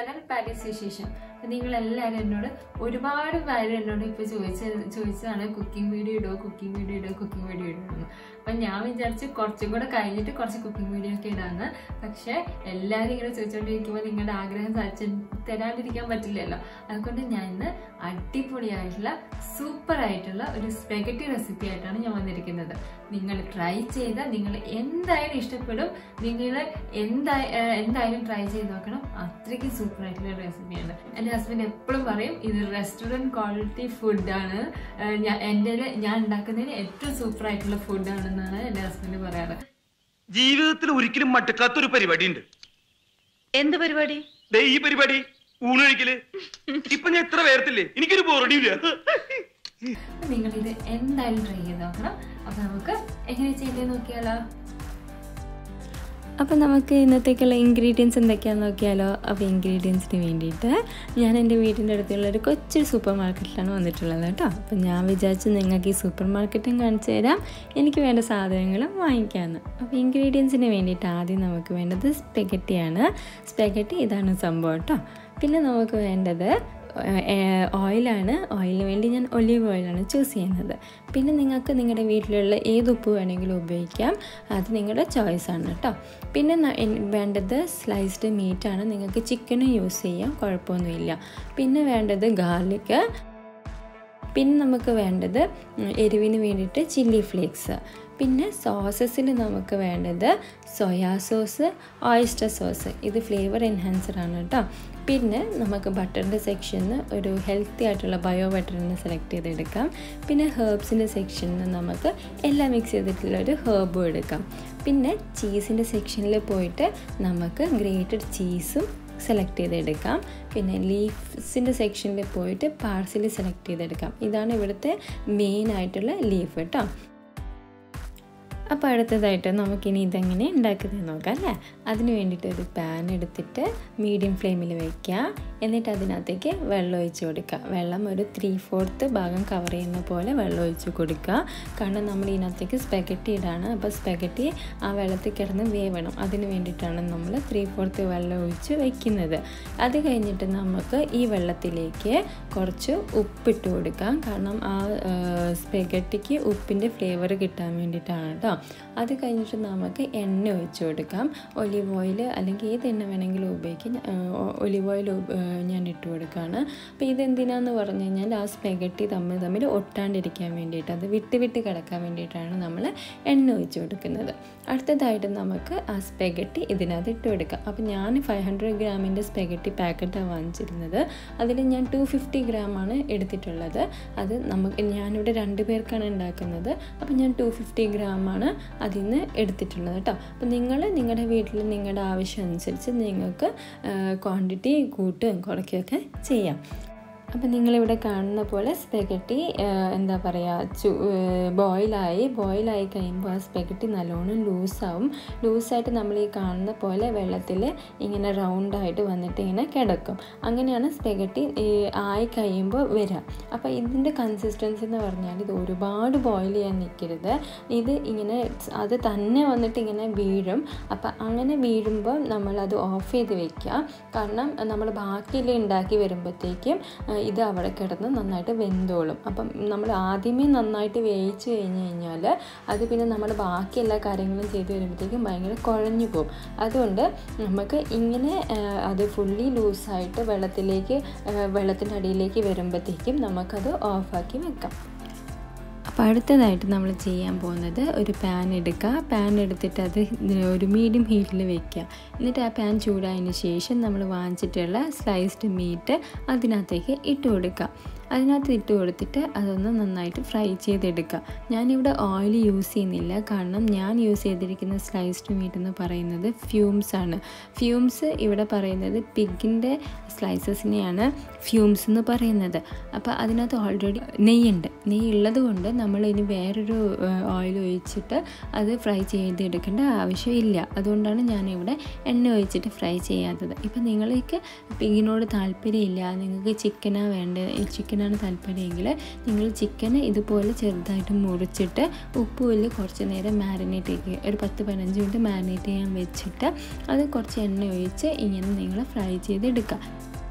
channel Paris വിശേഷം അപ്പൊ നിങ്ങൾ എല്ലാവരും എന്നോട് ഒരുപാട് പേര് എന്നോട് ഇപ്പൊ ചോദിച്ച ചോദിച്ചതാണ് കുക്കിംഗ് വീഡിയോ ഇടുമോ കുക്കിംഗ് വീഡിയോ ഇടുമോ കുക്കിംഗ് വീഡിയോ ഇടുമെന്ന് അപ്പൊ ഞാൻ വിചാരിച്ചു കുറച്ചും കൂടെ കഴിഞ്ഞിട്ട് കുറച്ച് കുക്കിംഗ് വീഡിയോ ഒക്കെ ഇടാന്ന് പക്ഷെ എല്ലാവരും ഇങ്ങനെ ചോദിച്ചോണ്ടിരിക്കുമ്പോൾ നിങ്ങളുടെ ആഗ്രഹം സാധിച്ചു തരാണ്ടിരിക്കാൻ പറ്റില്ലല്ലോ അതുകൊണ്ട് ഞാൻ ഇന്ന് അടിപൊളിയായിട്ടുള്ള സൂപ്പർ ആയിട്ടുള്ള ഒരു സ്പെഗറ്റി റെസിപ്പി ആയിട്ടാണ് ഞാൻ വന്നിരിക്കുന്നത് നിങ്ങൾ ട്രൈ ചെയ്താൽ നിങ്ങൾ എന്തായാലും ഇഷ്ടപ്പെടും നിങ്ങൾ എന്താ ഏഹ് എന്തായാലും ട്രൈ ചെയ്ത് നോക്കണം അത്രയ്ക്ക് സൂപ്പർ ആയിട്ടുള്ള റെസിപ്പിയാണ് എൻ്റെ ഹസ്ബൻഡ് എപ്പോഴും പറയും ഇത് റെസ്റ്റോറൻറ്റ് ക്വാളിറ്റി ഫുഡാണ് ഞാൻ എൻ്റെ ഞാൻ ഉണ്ടാക്കുന്നതിന് ഏറ്റവും സൂപ്പർ ആയിട്ടുള്ള ഫുഡാണെന്നാണ് എൻ്റെ ഹസ്ബൻഡ് പറയാറ് ജീവിതത്തിൽ ഒരിക്കലും മടുക്കാത്തൊരു പരിപാടി ഉണ്ട് എന്ത് പരിപാടി ദേ ഈ പരിപാടി ഊണ് കഴിക്കല് ഇപ്പൊ ഞാൻ എത്ര പേർത്തില്ലേ എനിക്കൊരു ബോറടിയില്ല നിങ്ങൾ ഇത് എന്തായാലും ട്രൈ ചെയ്ത് നോക്കണം അപ്പൊ നമുക്ക് എങ്ങനെ ചെയ്തേ നോക്കിയാലോ അപ്പോൾ നമുക്ക് ഇന്നത്തേക്കുള്ള ഇൻഗ്രീഡിയൻസ് എന്തൊക്കെയാണെന്ന് നോക്കിയാലോ അപ്പോൾ ഇൻഗ്രീഡിയൻസിന് വേണ്ടിയിട്ട് ഞാൻ എൻ്റെ വീടിൻ്റെ അടുത്തുള്ള ഒരു കൊച്ചു സൂപ്പർ മാർക്കറ്റിലാണ് വന്നിട്ടുള്ളത് കേട്ടോ അപ്പോൾ ഞാൻ വിചാരിച്ചു നിങ്ങൾക്ക് ഈ സൂപ്പർ മാർക്കറ്റും കാണിച്ചു തരാം എനിക്ക് വേണ്ട സാധനങ്ങളും വാങ്ങിക്കാമെന്ന് അപ്പോൾ ഇൻഗ്രീഡിയൻസിന് വേണ്ടിയിട്ട് ആദ്യം നമുക്ക് വേണ്ടത് സ്പെഗറ്റിയാണ് സ്പെഗറ്റി ഇതാണ് സംഭവം കേട്ടോ പിന്നെ നമുക്ക് വേണ്ടത് ഓയിലാണ് ഓയിലിന് വേണ്ടി ഞാൻ ഒലീവ് ഓയിലാണ് ചൂസ് ചെയ്യുന്നത് പിന്നെ നിങ്ങൾക്ക് നിങ്ങളുടെ വീട്ടിലുള്ള ഏത് ഉപ്പ് വേണമെങ്കിലും ഉപയോഗിക്കാം അത് നിങ്ങളുടെ ചോയ്സാണ് കേട്ടോ പിന്നെ ന- എൻ- വേണ്ടത് സ്ലൈസ്ഡ് മീറ്റാണ് നിങ്ങൾക്ക് ചിക്കനും യൂസ് ചെയ്യാം കുഴപ്പമൊന്നുമില്ല പിന്നെ വേണ്ടത് ഗാർലിക്ക് പിന്നെ നമുക്ക് വേണ്ടത് ഉം, എരിവിന് വേണ്ടിയിട്ട് ചില്ലി ഫ്ലേക്സ് പിന്നെ സോസസിൽ നമുക്ക് വേണ്ടത് സോയാ സോസ് ഓയിസ്റ്റർ സോസ് ഇത് ഫ്ലേവർ എൻഹാൻസർ ആണ് കേട്ടോ പിന്നെ നമുക്ക് ബട്ടറിൻ്റെ സെക്ഷനിൽ ഒരു ഹെൽത്തി ആയിട്ടുള്ള ബയോ ബട്ടറിനെ സെലക്ട് ചെയ്തെടുക്കാം പിന്നെ ഹേർബ്സിൻ്റെ സെക്ഷനിൽ നമുക്ക് എല്ലാം മിക്സ് ചെയ്തിട്ടുള്ള ഒരു ഹേർബും എടുക്കാം പിന്നെ ചീസിൻ്റെ സെക്ഷനിൽ പോയിട്ട് നമുക്ക് ഗ്രേറ്റഡ് ചീസും സെലക്ട് ചെയ്തെടുക്കാം പിന്നെ ലീഫ്സിൻ്റെ സെക്ഷനിൽ പോയിട്ട് പാർസൽ സെലക്ട് ചെയ്തെടുക്കാം ഇതാണ് ഇവിടുത്തെ മെയിൻ ആയിട്ടുള്ള ലീഫ് കേട്ടോ അപ്പോൾ അടുത്തതായിട്ട് നമുക്കിനി ഇതെങ്ങനെ ഉണ്ടാക്കുന്നത് നോക്കാം അല്ലേ അതിന് വേണ്ടിയിട്ട് ഒരു പാൻ എടുത്തിട്ട് മീഡിയം ഫ്ലെയിമിൽ വയ്ക്കുക എന്നിട്ട് അതിനകത്തേക്ക് വെള്ളം ഒഴിച്ച് കൊടുക്കുക വെള്ളം ഒരു ത്രീ ഫോർത്ത് ഭാഗം കവർ ചെയ്യുന്ന പോലെ വെള്ളം ഒഴിച്ച് കൊടുക്കുക കാരണം നമ്മൾ ഇതിനകത്തേക്ക് സ്പെഗറ്റി ഇടാണ് അപ്പോൾ സ്പെഗറ്റി ആ വെള്ളത്തിൽ കിടന്ന് വേവണം അതിന് വേണ്ടിയിട്ടാണ് നമ്മൾ ത്രീ ഫോർത്ത് വെള്ളം ഒഴിച്ച് വയ്ക്കുന്നത് അത് കഴിഞ്ഞിട്ട് നമുക്ക് ഈ വെള്ളത്തിലേക്ക് കുറച്ച് ഉപ്പിട്ട് കൊടുക്കാം കാരണം ആ സ്പെഗറ്റിക്ക് ഉപ്പിൻ്റെ ഫ്ലേവർ കിട്ടാൻ വേണ്ടിയിട്ടാണ് കേട്ടോ അത് കഴിഞ്ഞിട്ട് നമുക്ക് എണ്ണ ഒഴിച്ച് കൊടുക്കാം ഒലിവ് ഓയിൽ അല്ലെങ്കിൽ ഏത് എണ്ണ വേണമെങ്കിലും ഉപയോഗിക്കാം ഒലിവ് ഓയിൽ ഞാൻ ഇട്ട് കൊടുക്കുകയാണ് അപ്പോൾ ഇതെന്തിനാന്ന് പറഞ്ഞു കഴിഞ്ഞാൽ ആ സ്പെഗറ്റി തമ്മിൽ തമ്മിൽ ഒട്ടാണ്ടിരിക്കാൻ വേണ്ടിയിട്ട് അത് വിട്ട് വിട്ട് കിടക്കാൻ വേണ്ടിയിട്ടാണ് നമ്മൾ എണ്ണ ഒഴിച്ച് കൊടുക്കുന്നത് അടുത്തതായിട്ട് നമുക്ക് ആ സ്പെഗറ്റി ഇതിനകത്ത് ഇട്ട് കൊടുക്കാം അപ്പോൾ ഞാൻ ഫൈവ് ഹൺഡ്രഡ് ഗ്രാമിൻ്റെ സ്പെഗറ്റി പാക്കറ്റാണ് വാങ്ങിച്ചിരുന്നത് അതിൽ ഞാൻ ടു ഫിഫ്റ്റി ഗ്രാമാണ് എടുത്തിട്ടുള്ളത് അത് നമുക്ക് ഞാനിവിടെ രണ്ട് പേർക്കാണ് ഉണ്ടാക്കുന്നത് അപ്പോൾ ഞാൻ ടു ഫിഫ്റ്റി ഗ്രാമാണ് അതിൽ നിന്ന് എടുത്തിട്ടുള്ളത് കേട്ടോ അപ്പോൾ നിങ്ങൾ നിങ്ങളുടെ വീട്ടിൽ നിങ്ങളുടെ ആവശ്യം അനുസരിച്ച് നിങ്ങൾക്ക് ക്വാണ്ടിറ്റി കൂട്ടുകയും കുറയ്ക്കുകയൊക്കെ ചെയ്യാം അപ്പം നിങ്ങളിവിടെ കാണുന്ന പോലെ സ്പെഗറ്റി എന്താ പറയുക ചു ബോയിലായി ബോയിലായി കഴിയുമ്പോൾ ആ സ്പെഗറ്റി നല്ലോണം ലൂസാവും ലൂസായിട്ട് നമ്മൾ ഈ കാണുന്ന പോലെ വെള്ളത്തിൽ ഇങ്ങനെ റൗണ്ടായിട്ട് വന്നിട്ട് ഇങ്ങനെ കിടക്കും അങ്ങനെയാണ് സ്പെഗറ്റി ഈ ആയി കഴിയുമ്പോൾ വരിക അപ്പോൾ ഇതിൻ്റെ കൺസിസ്റ്റൻസി എന്ന് പറഞ്ഞാൽ ഇത് ഒരുപാട് ബോയിൽ ചെയ്യാൻ നിൽക്കരുത് ഇത് ഇങ്ങനെ അത് തന്നെ വന്നിട്ട് ഇങ്ങനെ വീഴും അപ്പം അങ്ങനെ വീഴുമ്പോൾ നമ്മളത് ഓഫ് ചെയ്ത് വെക്കുക കാരണം നമ്മൾ ബാക്കിയിൽ ഉണ്ടാക്കി വരുമ്പോഴത്തേക്കും ആ, ഇത് അവിടെ കിടന്ന് നന്നായിട്ട് വെന്തോളും അപ്പം നമ്മൾ ആദ്യമേ നന്നായിട്ട് വേവിച്ച് കഴിഞ്ഞ് കഴിഞ്ഞാൽ അത് പിന്നെ നമ്മൾ ബാക്കി എല്ലാ കാര്യങ്ങളും ചെയ്ത് വരുമ്പോഴത്തേക്കും ഭയങ്കര കുഴഞ്ഞു പോകും അതുകൊണ്ട് നമുക്ക് ഇങ്ങനെ ആ, അത് ഫുള്ളി ലൂസായിട്ട് വെള്ളത്തിലേക്ക് വെള്ളത്തിൻ്റെ അടിയിലേക്ക് വരുമ്പോഴത്തേക്കും നമുക്കത് ഓഫാക്കി വെക്കാം അപ്പോൾ അടുത്തതായിട്ട് നമ്മൾ ചെയ്യാൻ പോകുന്നത് ഒരു പാൻ എടുക്കുക പാൻ എടുത്തിട്ട് അത് ഒരു മീഡിയം ഹീറ്റിൽ വെക്കുക എന്നിട്ട് ആ പാൻ ചൂടായതിന് ശേഷം നമ്മൾ വാങ്ങിച്ചിട്ടുള്ള സ്ലൈസ്ഡ് മീറ്റ് അതിനകത്തേക്ക് ഇട്ട് കൊടുക്കുക അതിനകത്ത് ഇട്ട് കൊടുത്തിട്ട് അതൊന്ന് നന്നായിട്ട് ഫ്രൈ ചെയ്തെടുക്കുക ഞാനിവിടെ ഓയിൽ യൂസ് ചെയ്യുന്നില്ല കാരണം ഞാൻ യൂസ് ചെയ്തിരിക്കുന്ന സ്ലൈസ്ഡ് മീറ്റ് എന്ന് പറയുന്നത് ഫ്യൂംസ് ആണ് ഫ്യൂംസ് ഇവിടെ പറയുന്നത് പിഗിൻ്റെ സ്ലൈസസിനെയാണ് ഫ്യൂംസ് എന്ന് പറയുന്നത് അപ്പോൾ അതിനകത്ത് ഓൾറെഡി നെയ്യുണ്ട് നെയ്യ് ഉള്ളത് കൊണ്ട് നമ്മൾ ഇനി വേറൊരു ഓയിൽ ഒഴിച്ചിട്ട് അത് ഫ്രൈ ചെയ്തെടുക്കേണ്ട ആവശ്യമില്ല അതുകൊണ്ടാണ് ഞാനിവിടെ എണ്ണ ഒഴിച്ചിട്ട് ഫ്രൈ ചെയ്യാത്തത് ഇപ്പം നിങ്ങൾക്ക് പിഗിനോട് താല്പര്യമില്ല നിങ്ങൾക്ക് ചിക്കനാ വേണ്ട ചിക്കനാ ചിക്കനാണ് താല്പര്യമെങ്കിൽ നിങ്ങൾ ചിക്കന് ഇതുപോലെ ചെറുതായിട്ട് മുറിച്ചിട്ട് ഉപ്പുമില്ല കുറച്ച് നേരം മാരിനേറ്റ് ചെയ്യുക ഒരു പത്ത് പതിനഞ്ച് മിനിറ്റ് മാരിനേറ്റ് ചെയ്യാൻ വെച്ചിട്ട് അത് കുറച്ച് എണ്ണ ഒഴിച്ച് ഇങ്ങനെ നിങ്ങൾ ഫ്രൈ ചെയ്തെടുക്കുക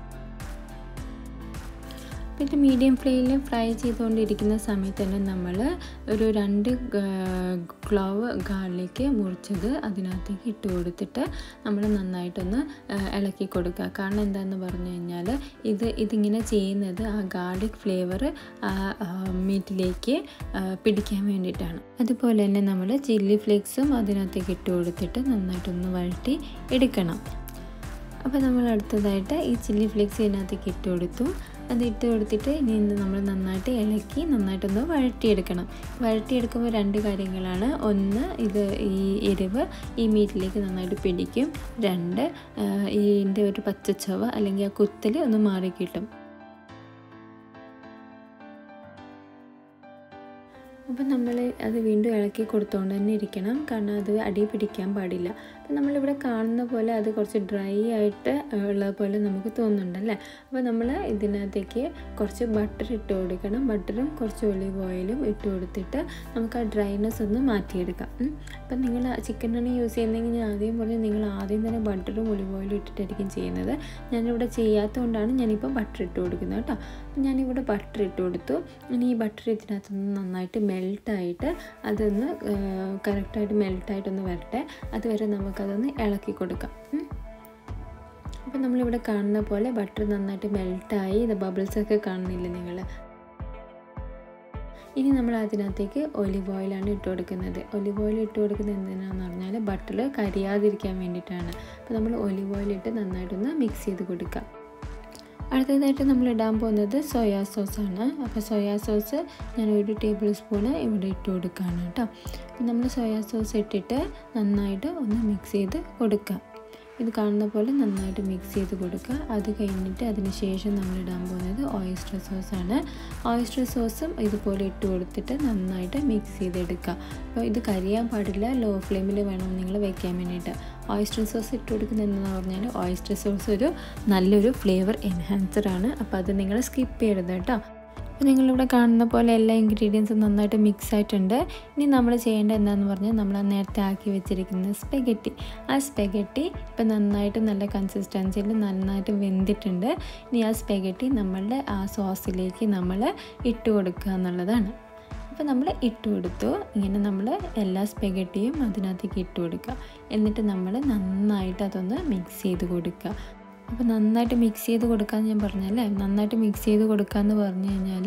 പിന്നെ മീഡിയം ഫ്ലെയിമിൽ ഫ്രൈ ചെയ്തുകൊണ്ടിരിക്കുന്ന സമയത്ത് തന്നെ നമ്മൾ ഒരു രണ്ട് ക്ലോവ് ഗാർലിക്ക് മുറിച്ചത് അതിനകത്തേക്ക് ഇട്ട് കൊടുത്തിട്ട് നമ്മൾ നന്നായിട്ടൊന്ന് ഇളക്കി കൊടുക്കുക കാരണം എന്താണെന്ന് പറഞ്ഞു കഴിഞ്ഞാൽ ഇത് ഇതിങ്ങനെ ചെയ്യുന്നത് ആ ഗാർലിക് ഫ്ലേവർ ആ മീറ്റിലേക്ക് പിടിക്കാൻ വേണ്ടിയിട്ടാണ് അതുപോലെ തന്നെ നമ്മൾ ചില്ലി ഫ്ലേക്സും അതിനകത്തേക്ക് ഇട്ട് കൊടുത്തിട്ട് നന്നായിട്ടൊന്ന് വഴറ്റി എടുക്കണം അപ്പോൾ നമ്മൾ അടുത്തതായിട്ട് ഈ ചില്ലി ഫ്ലേക്സ് ഇതിനകത്തേക്ക് ഇട്ട് കൊടുത്തു അത് ഇട്ട് കൊടുത്തിട്ട് ഇനി നമ്മൾ നന്നായിട്ട് ഇളക്കി നന്നായിട്ടൊന്ന് വഴറ്റിയെടുക്കണം വഴറ്റിയെടുക്കുമ്പോൾ രണ്ട് കാര്യങ്ങളാണ് ഒന്ന് ഇത് ഈ എരിവ് ഈ മീറ്റിലേക്ക് നന്നായിട്ട് പിടിക്കും രണ്ട് ഇതിൻ്റെ ഒരു പച്ചച്ചവ അല്ലെങ്കിൽ ആ കുത്തൽ ഒന്ന് മാറി കിട്ടും അപ്പം നമ്മൾ അത് വീണ്ടും ഇളക്കി കൊടുത്തുകൊണ്ട് തന്നെ ഇരിക്കണം കാരണം അത് അടി പിടിക്കാൻ പാടില്ല അപ്പം നമ്മളിവിടെ കാണുന്ന പോലെ അത് കുറച്ച് ഡ്രൈ ആയിട്ട് ഉള്ള പോലെ നമുക്ക് തോന്നുന്നുണ്ടല്ലേ അപ്പോൾ നമ്മൾ ഇതിനകത്തേക്ക് കുറച്ച് ബട്ടർ ഇട്ട് കൊടുക്കണം ബട്ടറും കുറച്ച് ഒലിവ് ഓയിലും ഇട്ട് കൊടുത്തിട്ട് നമുക്ക് ആ ഡ്രൈനെസ് ഒന്ന് മാറ്റിയെടുക്കാം അപ്പം നിങ്ങൾ ചിക്കനാണ് യൂസ് ചെയ്യുന്നതെങ്കിൽ ഞാൻ ആദ്യം പറഞ്ഞു നിങ്ങൾ ആദ്യം തന്നെ ബട്ടറും ഒലിവ് ഓയിലും ഇട്ടിട്ടായിരിക്കും ചെയ്യുന്നത് ഞാനിവിടെ ചെയ്യാത്തതുകൊണ്ടാണ് ഞാനിപ്പോൾ ബട്ടർ ഇട്ട് കൊടുക്കുന്നത് കേട്ടോ അപ്പം ഞാനിവിടെ ബട്ടർ ഇട്ട് കൊടുത്തു ഇനി ഈ ബട്ടർ ഇതിനകത്തുനിന്ന് നന്നായിട്ട് മെൽട്ടായിട്ട് അതൊന്ന് കറക്റ്റായിട്ട് മെൽട്ടായിട്ടൊന്ന് വരട്ടെ അതുവരെ നമുക്കതൊന്ന് ഇളക്കി കൊടുക്കാം അപ്പം നമ്മളിവിടെ കാണുന്ന പോലെ ബട്ടർ നന്നായിട്ട് മെൽട്ടായി ഇത് ബബിൾസൊക്കെ കാണുന്നില്ല നിങ്ങൾ ഇനി നമ്മൾ അതിനകത്തേക്ക് ഒലിവ് ഓയിലാണ് ഇട്ട് കൊടുക്കുന്നത് ഒലിവ് ഓയിൽ ഇട്ട് കൊടുക്കുന്നത് എന്തിനാണെന്ന് പറഞ്ഞാൽ ബട്ടർ കരിയാതിരിക്കാൻ വേണ്ടിയിട്ടാണ് അപ്പോൾ നമ്മൾ ഒലിവ് ഓയിൽ ഇട്ട് നന്നായിട്ടൊന്ന് മിക്സ് ചെയ്ത് കൊടുക്കാം അടുത്തതായിട്ട് നമ്മൾ ഇടാൻ പോകുന്നത് സോയാ സോസാണ് അപ്പോൾ സോയാ സോസ് ഞാൻ ഒരു ടേബിൾ സ്പൂണ് ഇവിടെ ഇട്ട് കൊടുക്കുകയാണ് കേട്ടോ നമ്മൾ സോയാ സോസ് ഇട്ടിട്ട് നന്നായിട്ട് ഒന്ന് മിക്സ് ചെയ്ത് കൊടുക്കാം ഇത് കാണുന്ന പോലെ നന്നായിട്ട് മിക്സ് ചെയ്ത് കൊടുക്കുക അത് കഴിഞ്ഞിട്ട് അതിന് ശേഷം നമ്മൾ ഇടാൻ പോകുന്നത് ഓയിസ്റ്റർ സോസാണ് ഓയിസ്റ്റർ സോസും ഇതുപോലെ ഇട്ട് കൊടുത്തിട്ട് നന്നായിട്ട് മിക്സ് ചെയ്തെടുക്കുക അപ്പോൾ ഇത് കരിയാൻ പാടില്ല ലോ ഫ്ലെയിമിൽ വേണം നിങ്ങൾ വെക്കാൻ വേണ്ടിയിട്ട് ഓയിസ്റ്റർ സോസ് ഇട്ട് കൊടുക്കുന്നത് എന്താണെന്ന് പറഞ്ഞാൽ ഓയിസ്റ്റർ സോസ് ഒരു നല്ലൊരു ഫ്ലേവർ എൻഹാൻസറാണ് അപ്പോൾ അത് നിങ്ങൾ സ്കിപ്പ് ചെയ്യരുത് കേട്ടോ അപ്പോൾ നിങ്ങളിവിടെ കാണുന്ന പോലെ എല്ലാ ഇൻഗ്രീഡിയൻസും നന്നായിട്ട് മിക്സ് ആയിട്ടുണ്ട് ഇനി നമ്മൾ ചെയ്യേണ്ടത് എന്താണെന്ന് പറഞ്ഞാൽ നമ്മൾ ആ നേരത്തെ ആക്കി വെച്ചിരിക്കുന്ന സ്പെഗറ്റി ആ സ്പെഗറ്റി ഇപ്പം നന്നായിട്ട് നല്ല കൺസിസ്റ്റൻസിയിൽ നന്നായിട്ട് വെന്തിട്ടുണ്ട് ഇനി ആ സ്പെഗറ്റി നമ്മളുടെ ആ സോസിലേക്ക് നമ്മൾ ഇട്ട് കൊടുക്കുക എന്നുള്ളതാണ് അപ്പോൾ നമ്മൾ ഇട്ട് കൊടുത്തു ഇങ്ങനെ നമ്മൾ എല്ലാ സ്പെഗറ്റിയും അതിനകത്തേക്ക് ഇട്ട് കൊടുക്കുക എന്നിട്ട് നമ്മൾ നന്നായിട്ട് അതൊന്ന് മിക്സ് ചെയ്ത് കൊടുക്കുക അപ്പോൾ നന്നായിട്ട് മിക്സ് ചെയ്ത് കൊടുക്കാമെന്ന് ഞാൻ പറഞ്ഞല്ലേ നന്നായിട്ട് മിക്സ് ചെയ്ത് കൊടുക്കാമെന്ന് പറഞ്ഞു കഴിഞ്ഞാൽ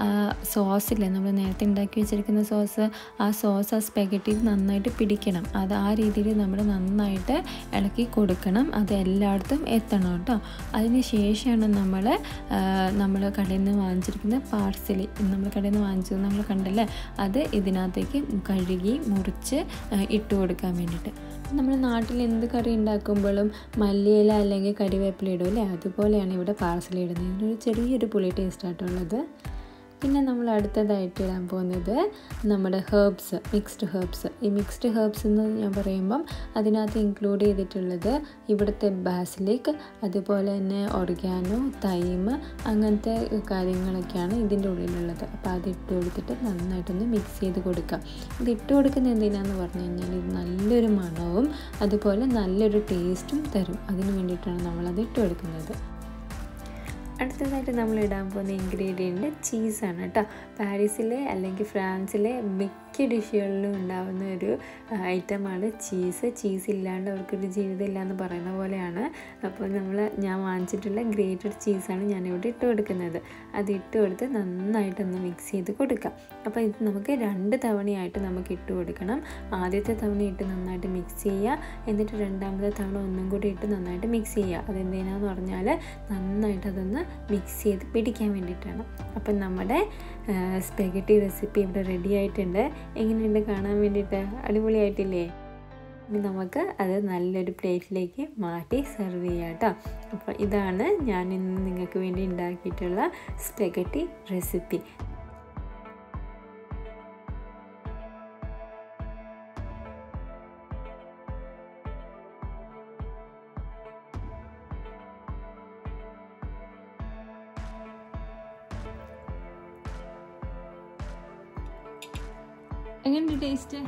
സോസില്ലേ നമ്മൾ നേരത്തെ ഉണ്ടാക്കി വെച്ചിരിക്കുന്ന സോസ് ആ സോസ് ആ സ്പെഗറ്റിയിൽ നന്നായിട്ട് പിടിക്കണം അത് ആ രീതിയിൽ നമ്മൾ നന്നായിട്ട് ഇളക്കി കൊടുക്കണം അത് എല്ലായിടത്തും എത്തണം കേട്ടോ അതിന് ശേഷമാണ് നമ്മൾ നമ്മൾ കടയിൽ നിന്ന് വാങ്ങിച്ചിരിക്കുന്ന പാർസലി നമ്മൾ കടയിൽ നിന്ന് വാങ്ങിച്ചത് നമ്മൾ കണ്ടല്ലേ അത് ഇതിനകത്തേക്ക് കഴുകി മുറിച്ച് ഇട്ട് കൊടുക്കാൻ വേണ്ടിയിട്ട് നമ്മൾ നാട്ടിൽ എന്ത് കറി ഉണ്ടാക്കുമ്പോഴും മല്ലിയില അല്ലെങ്കിൽ കരിവേപ്പില ഇടും അല്ലേ അതുപോലെയാണ് ഇവിടെ പാർസൽ ഇടുന്നത് ഇതിനൊരു ചെറിയൊരു പുളി ടേസ്റ്റായിട്ടുള്ളത് പിന്നെ നമ്മൾ അടുത്തതായിട്ട് ഇടാൻ പോകുന്നത് നമ്മുടെ ഹേർബ്സ് മിക്സ്ഡ് ഹേർബ്സ് ഈ മിക്സ്ഡ് ഹേർബ്സ് എന്ന് ഞാൻ പറയുമ്പം അതിനകത്ത് ഇൻക്ലൂഡ് ചെയ്തിട്ടുള്ളത് ഇവിടുത്തെ ബാസിലിക് അതുപോലെ തന്നെ ഒർഗാനോ തൈം അങ്ങനത്തെ കാര്യങ്ങളൊക്കെയാണ് ഇതിൻ്റെ ഉള്ളിലുള്ളത് അപ്പോൾ അത് ഇട്ട് കൊടുത്തിട്ട് നന്നായിട്ടൊന്ന് മിക്സ് ചെയ്ത് കൊടുക്കുക ഇത് ഇട്ട് കൊടുക്കുന്നത് എന്തിനാന്ന് പറഞ്ഞു കഴിഞ്ഞാൽ ഇത് നല്ലൊരു മണവും അതുപോലെ നല്ലൊരു ടേസ്റ്റും തരും അതിന് വേണ്ടിയിട്ടാണ് നമ്മളത് ഇട്ട് കൊടുക്കുന്നത് അടുത്തതായിട്ട് നമ്മൾ ഇടാൻ പോകുന്ന ഇൻഗ്രീഡിയൻറ്റ് ചീസാണ് കേട്ടോ പാരീസിലെ അല്ലെങ്കിൽ ഫ്രാൻസിലെ മിക്ക ഡിഷുകളിലും ഉണ്ടാകുന്ന ഒരു ഐറ്റമാണ് ചീസ് ചീസ് ഇല്ലാണ്ട് അവർക്കൊരു ജീവിതമില്ല എന്ന് പറയുന്ന പോലെയാണ് അപ്പോൾ നമ്മൾ ഞാൻ വാങ്ങിച്ചിട്ടുള്ള ഗ്രേറ്റഡ് ചീസാണ് ഞാനിവിടെ ഇട്ട് കൊടുക്കുന്നത് അത് ഇട്ട് കൊടുത്ത് നന്നായിട്ടൊന്ന് മിക്സ് ചെയ്ത് കൊടുക്കാം അപ്പോൾ ഇത് നമുക്ക് രണ്ട് തവണയായിട്ട് നമുക്ക് ഇട്ട് കൊടുക്കണം ആദ്യത്തെ തവണ ഇട്ട് നന്നായിട്ട് മിക്സ് ചെയ്യുക എന്നിട്ട് രണ്ടാമത്തെ തവണ ഒന്നും കൂടി ഇട്ട് നന്നായിട്ട് മിക്സ് ചെയ്യുക അതെന്തിനാന്ന് പറഞ്ഞാൽ നന്നായിട്ട് അതൊന്ന് മിക്സ് ചെയ്ത് പിടിക്കാൻ വേണ്ടിയിട്ടാണ് അപ്പം നമ്മുടെ സ്പെഗറ്റി റെസിപ്പി ഇവിടെ റെഡി ആയിട്ടുണ്ട് എങ്ങനെയുണ്ട് കാണാൻ വേണ്ടിയിട്ട് അടിപൊളിയായിട്ടില്ലേ ഇനി നമുക്ക് അത് നല്ലൊരു പ്ലേറ്റിലേക്ക് മാറ്റി സെർവ് ചെയ്യാം കേട്ടോ അപ്പോൾ ഇതാണ് ഞാൻ ഇന്ന് നിങ്ങൾക്ക് വേണ്ടി ഉണ്ടാക്കിയിട്ടുള്ള സ്പെഗറ്റി റെസിപ്പി എങ്ങനെയുണ്ട് ടേസ്റ്റ്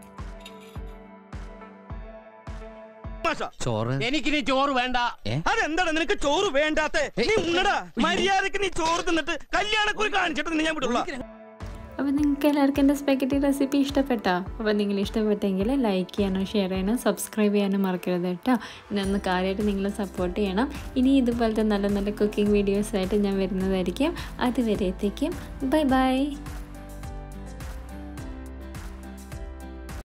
ചോറ് എനിക്കിനി ചോറ് വേണ്ട അതെന്താണ് നിനക്ക് ചോറ് വേണ്ടാത്ത നീ ഉണ്ണടാ മര്യാദക്ക് നീ ചോറ് തിന്നിട്ട് കല്യാണക്കുറി കാണിച്ചിട്ട് നിന്നെ ഞാൻ വിടുള്ള അപ്പോൾ നിങ്ങൾക്ക് എല്ലാവർക്കും എൻ്റെ സ്പെക്കറ്റി റെസിപ്പി ഇഷ്ടപ്പെട്ടോ അപ്പോൾ നിങ്ങൾ ഇഷ്ടപ്പെട്ടെങ്കിൽ ലൈക്ക് ചെയ്യാനോ ഷെയർ ചെയ്യാനോ സബ്സ്ക്രൈബ് ചെയ്യാനോ മറക്കരുത് കേട്ടോ എന്നെ ഒന്ന് കാര്യമായിട്ട് നിങ്ങൾ സപ്പോർട്ട് ചെയ്യണം ഇനി ഇതുപോലത്തെ നല്ല നല്ല കുക്കിംഗ് വീഡിയോസായിട്ട് ഞാൻ വരുന്നതായിരിക്കും അതുവരേത്തേക്കും ബൈ ബൈ